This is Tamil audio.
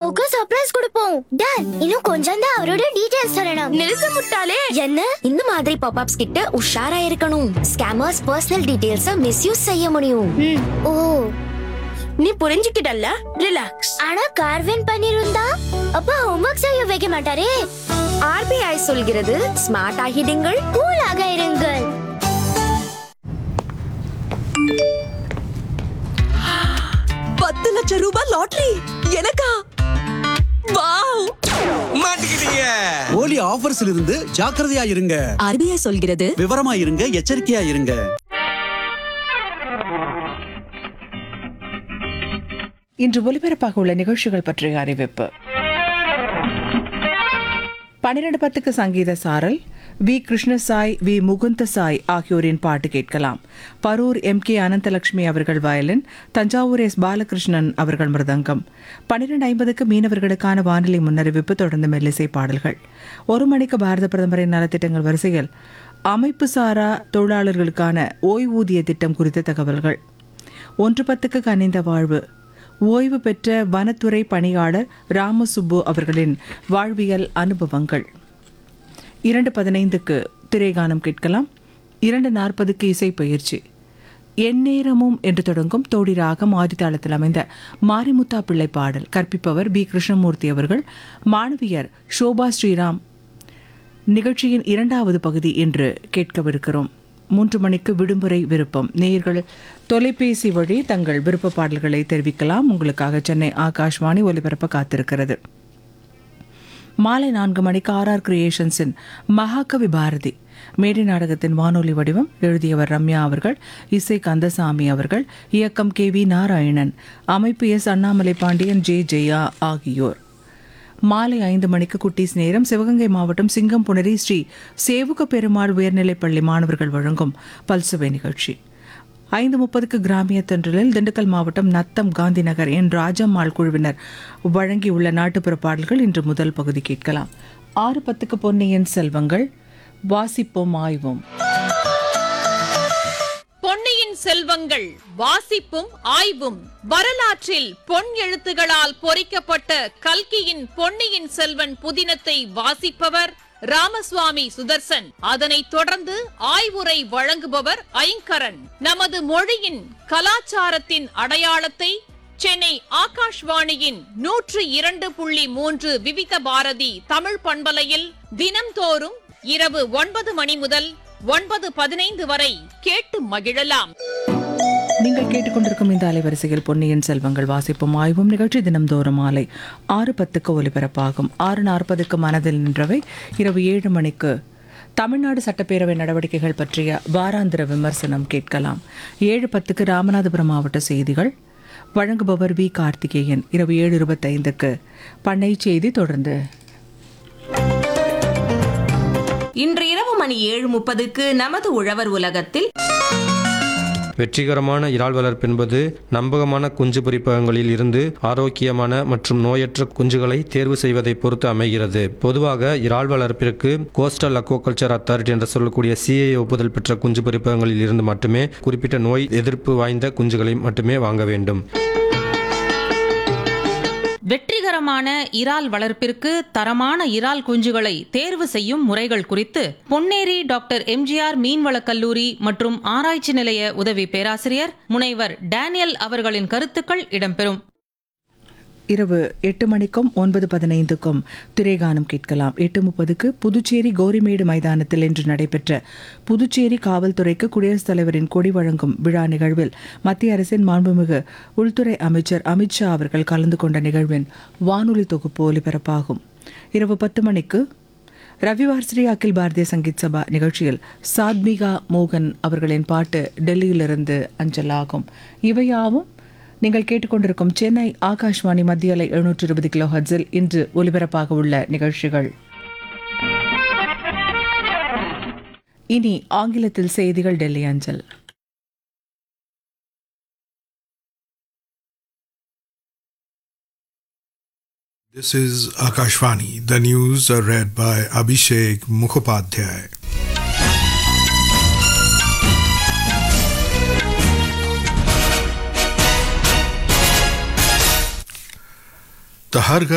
அம்மாவுக்கு சர்ப்ரைஸ் கொடுப்போம் டாட் இன்னும் கொஞ்சம் தான் அவரோட டீடைல்ஸ் சொல்லணும் நிறுத்த முட்டாளே என்ன இந்த மாதிரி பாப்அப்ஸ் கிட்ட உஷாரா இருக்கணும் ஸ்கேமர்ஸ் பர்சனல் டீடைல்ஸ மிஸ்யூஸ் செய்ய முடியும் ம், ஓ நீ புரிஞ்சுக்கிட்டல்ல ரிலாக்ஸ் ஆனா கார்வின் பண்ணிருந்தா அப்பா ஹோம்வொர்க் செய்ய வைக்க மாட்டாரே ஆர்பிஐ சொல்கிறது ஸ்மார்ட் ஆகிடுங்கள் கூலாக இருங்கள் பத்து லட்சம் ரூபாய் லாட்டரி எனக்கா வாவ் மாட்டிக்கிட்டீங்க போலி ஆஃபர்ஸ்ல இருந்து ஜாக்கிரதையா இருங்க ஆர்பிஐ சொல்கிறது விவரமா இருங்க எச்சரிக்கையா இருங்க இன்று ஒலிபரப்பாக உள்ள நிகழ்ச்சிகள் பற்றிய அறிவிப்பு பன்னிரண்டு பத்துக்கு சங்கீத சாரல் வி கிருஷ்ணசாய் வி முகுந்த சாய் ஆகியோரின் பாட்டு கேட்கலாம் பரூர் எம் கே அனந்தலட்சுமி அவர்கள் வயலின் தஞ்சாவூர் எஸ் பாலகிருஷ்ணன் அவர்கள் மிருதங்கம் பன்னிரண்டு ஐம்பதுக்கு மீனவர்களுக்கான வானிலை முன்னறிவிப்பு தொடர்ந்து மெல்லிசை பாடல்கள் ஒரு மணிக்கு பாரத பிரதமரின் நலத்திட்டங்கள் வரிசையில் அமைப்பு சாரா தொழிலாளர்களுக்கான ஓய்வூதிய திட்டம் குறித்த தகவல்கள் ஒன்று பத்துக்கு கனிந்த வாழ்வு ஓய்வு பெற்ற வனத்துறை பணியாளர் ராமசுப்பு அவர்களின் வாழ்வியல் அனுபவங்கள் இரண்டு பதினைந்துக்கு திரைகானம் கேட்கலாம் இரண்டு நாற்பதுக்கு இசை பயிற்சி எந்நேரமும் என்று தொடங்கும் தோடி ராகம் ஆதித்தாளத்தில் அமைந்த மாரிமுத்தா பிள்ளை பாடல் கற்பிப்பவர் பி கிருஷ்ணமூர்த்தி அவர்கள் மாணவியர் சோபா ஸ்ரீராம் நிகழ்ச்சியின் இரண்டாவது பகுதி என்று கேட்கவிருக்கிறோம் மூன்று மணிக்கு விடுமுறை விருப்பம் நேயர்கள் தொலைபேசி வழி தங்கள் விருப்ப பாடல்களை தெரிவிக்கலாம் உங்களுக்காக சென்னை ஆகாஷ்வாணி ஒலிபரப்ப காத்திருக்கிறது மாலை நான்கு மணிக்கு ஆர்ஆர் கிரியேஷன்ஸின் மகாகவி பாரதி மேடை நாடகத்தின் வானொலி வடிவம் எழுதியவர் ரம்யா அவர்கள் இசை கந்தசாமி அவர்கள் இயக்கம் கே வி நாராயணன் அமைப்பு எஸ் அண்ணாமலை பாண்டியன் ஜே ஜெயா ஆகியோர் மாலை ஐந்து மணிக்கு குட்டீஸ் நேரம் சிவகங்கை மாவட்டம் சிங்கம்புணரி ஸ்ரீ சேவுக பெருமாள் உயர்நிலைப்பள்ளி மாணவர்கள் வழங்கும் பல்சுவை நிகழ்ச்சி ஐந்து முப்பதுக்கு கிராமிய தென்றலில் திண்டுக்கல் மாவட்டம் நத்தம் காந்தி நகர் என் ராஜம்மாள் குழுவினர் வழங்கியுள்ள நாட்டுப்புற பாடல்கள் இன்று முதல் பகுதி கேட்கலாம் ஆறு பத்துக்கு பொன்னியின் செல்வங்கள் வாசிப்போம் ஆய்வோம் பொன்னியின் செல்வங்கள் வாசிப்பும் ஆய்வும் வரலாற்றில் பொன் எழுத்துகளால் பொறிக்கப்பட்ட கல்கியின் பொன்னியின் செல்வன் புதினத்தை வாசிப்பவர் ராமசுவாமி சுதர்சன் அதனைத் தொடர்ந்து ஆய்வுரை வழங்குபவர் ஐங்கரன் நமது மொழியின் கலாச்சாரத்தின் அடையாளத்தை சென்னை ஆகாஷ்வாணியின் நூற்று இரண்டு புள்ளி மூன்று விவித பாரதி தமிழ் பண்பலையில் தினம்தோறும் இரவு ஒன்பது மணி முதல் ஒன்பது பதினைந்து வரை கேட்டு மகிழலாம் நீங்கள் கேட்டுக்கொண்டிருக்கும் இந்த அலைவரிசையில் பொன்னியின் செல்வங்கள் வாசிப்பும் ஆய்வும் நிகழ்ச்சி தினம்தோறும் மாலை ஆறு பத்துக்கு ஒலிபரப்பாகும் ஆறு நாற்பதுக்கு மனதில் நின்றவை இரவு ஏழு மணிக்கு தமிழ்நாடு சட்டப்பேரவை நடவடிக்கைகள் பற்றிய வாராந்திர விமர்சனம் கேட்கலாம் ஏழு பத்துக்கு ராமநாதபுரம் மாவட்ட செய்திகள் வழங்குபவர் வி கார்த்திகேயன் இரவு ஏழு இருபத்தைந்துக்கு பண்ணை செய்தி தொடர்ந்து இன்று இரவு மணி ஏழு முப்பதுக்கு நமது உழவர் உலகத்தில் வெற்றிகரமான இறால் வளர்ப்பு என்பது நம்பகமான குஞ்சு பொரிப்பகங்களில் இருந்து ஆரோக்கியமான மற்றும் நோயற்ற குஞ்சுகளை தேர்வு செய்வதை பொறுத்து அமைகிறது பொதுவாக இறால் வளர்ப்பிற்கு கோஸ்டல் அக்வாகல்ச்சர் அத்தாரிட்டி என்று சொல்லக்கூடிய சிஏ ஒப்புதல் பெற்ற குஞ்சு பொரிப்பகங்களில் இருந்து மட்டுமே குறிப்பிட்ட நோய் எதிர்ப்பு வாய்ந்த குஞ்சுகளை மட்டுமே வாங்க வேண்டும் வெற்றிகரமான இறால் வளர்ப்பிற்கு தரமான இறால் குஞ்சுகளை தேர்வு செய்யும் முறைகள் குறித்து பொன்னேரி டாக்டர் எம்ஜிஆர் மீன்வளக் கல்லூரி மற்றும் ஆராய்ச்சி நிலைய உதவி பேராசிரியர் முனைவர் டேனியல் அவர்களின் கருத்துக்கள் இடம்பெறும் இரவு எட்டு மணிக்கும் ஒன்பது பதினைந்துக்கும் திரைகானம் கேட்கலாம் எட்டு முப்பதுக்கு புதுச்சேரி கோரிமேடு மைதானத்தில் இன்று நடைபெற்ற புதுச்சேரி காவல்துறைக்கு குடியரசுத் தலைவரின் கொடி வழங்கும் விழா நிகழ்வில் மத்திய அரசின் மாண்புமிகு உள்துறை அமைச்சர் அமித்ஷா அவர்கள் கலந்து கொண்ட நிகழ்வின் வானொலி தொகுப்பு ஒலிபரப்பாகும் இரவு பத்து மணிக்கு ரவிவார் ஸ்ரீ அகில் பாரதிய சங்கீத் சபா நிகழ்ச்சியில் சாத்மிகா மோகன் அவர்களின் பாட்டு டெல்லியிலிருந்து அஞ்சலாகும் இவையாவும் நீங்கள் கேட்டுக்கொண்டிருக்கும் சென்னை ஆகாஷ்வாணி மத்திய அலை எழுநூற்று இருபது கிலோ ஹட்ஸில் இன்று ஒலிபரப்பாக உள்ள நிகழ்ச்சிகள் இனி ஆங்கிலத்தில் செய்திகள் டெல்லி அஞ்சல் This is Akashvani. The news are read by Abhishek Mukhopadhyay. The Har Ghar